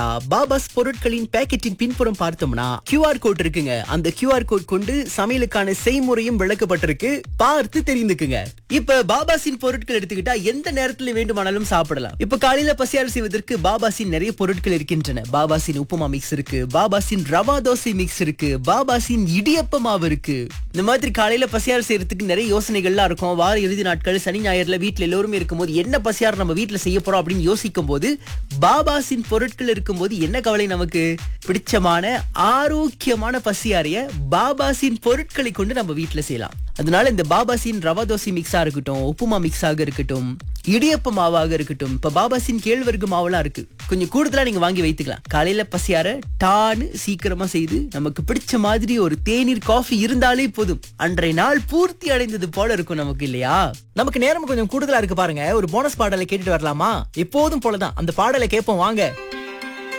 பாபாஸ் பொருட்களின் பேக்கெட்டின் பின்புறம் பார்த்தோம்னா QR கோட் இருக்குங்க அந்த QR கோட் கொண்டு சமையலுக்கான செய்முறையும் விளக்கப்பட்டிருக்கு பார்த்து தெரிந்துக்குங்க இப்ப பாபாசின் பொருட்கள் எடுத்துக்கிட்டா எந்த நேரத்துல வேண்டுமானாலும் சாப்பிடலாம் இப்ப காலையில பசியாறு செய்வதற்கு பாபாசின் நிறைய பொருட்கள் இருக்கின்றன பாபாசின் உப்புமா மிக்ஸ் இருக்கு பாபாசின் ரவா தோசை மிக்ஸ் இருக்கு பாபாசின் இடியப்ப மாவு இருக்கு இந்த மாதிரி காலையில பசியாறு செய்யறதுக்கு நிறைய யோசனைகள்லாம் இருக்கும் வார இறுதி நாட்கள் சனி ஞாயிறுல வீட்ல எல்லோருமே இருக்கும்போது என்ன பசியாறு நம்ம வீட்ல செய்ய போறோம் அப்படின்னு யோசிக்கும் போது பாபாசின் பொருட்கள் இருக்கும்போது என்ன கவலை நமக்கு பிடிச்சமான ஆரோக்கியமான பசியாரிய பாபாசின் பொருட்களை கொண்டு நம்ம வீட்ல செய்யலாம் அதனால இந்த பாபாசின் ரவா தோசை மிக்ஸா இருக்கட்டும் உப்புமா மிக்ஸாக இருக்கட்டும் இடியப்ப மாவாக இருக்கட்டும் இப்ப பாபாசின் கேழ்வரகு மாவெல்லாம் இருக்கு கொஞ்சம் கூடுதலா நீங்க வாங்கி வைத்துக்கலாம் காலையில பசியார டான்னு சீக்கிரமா செய்து நமக்கு பிடிச்ச மாதிரி ஒரு தேநீர் காஃபி இருந்தாலே போதும் அன்றைய நாள் பூர்த்தி அடைந்தது போல இருக்கும் நமக்கு இல்லையா நமக்கு நேரம் கொஞ்சம் கூடுதலா இருக்கு பாருங்க ஒரு போனஸ் பாடலை கேட்டுட்டு வரலாமா எப்போதும் போலதான் அந்த பாடலை கேட்போம் வாங்க